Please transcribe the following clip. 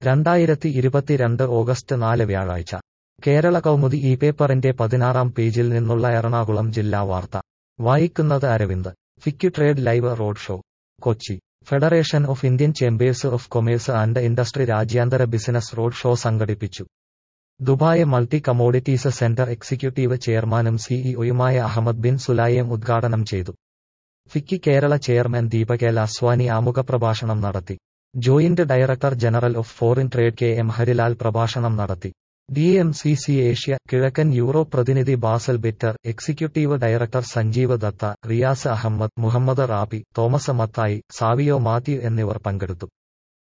രണ്ടായിരത്തി ഇരുപത്തിരണ്ട് ഓഗസ്റ്റ് നാല് വ്യാഴാഴ്ച കേരള കൗമുദി ഈ പേപ്പറിന്റെ പതിനാറാം പേജിൽ നിന്നുള്ള എറണാകുളം ജില്ലാ വാർത്ത വായിക്കുന്നത് അരവിന്ദ് ഫിക്യു trade live road show Kochi federation of Indian chambers of commerce and industry രാജ്യാന്തര ബിസിനസ് റോഡ് ഷോ സംഘടിപ്പിച്ചു Dubai multi commodities centre executive ചെയർമാനും സിഇഒയുമായ അഹമ്മദ് ബിൻ സുലായം ഉദ്ഘാടനം ചെയ്തു ഫിക്കി കേരള ചെയർമാൻ ദീപകേൽ അസ്വാനി ആമുഖപ്രഭാഷണം നടത്തി joint director general of foreign trade K M Harilal പ്രഭാഷണം നടത്തി D M C C Asia കിഴക്കൻ യൂറോപ്പ് പ്രതിനിധി Basel Bitar executive director Sanjeev Datta Riyas Ahmed Muhammad Rabi Thomas Mathai Savio Mathew എന്നിവർ പങ്കെടുത്തു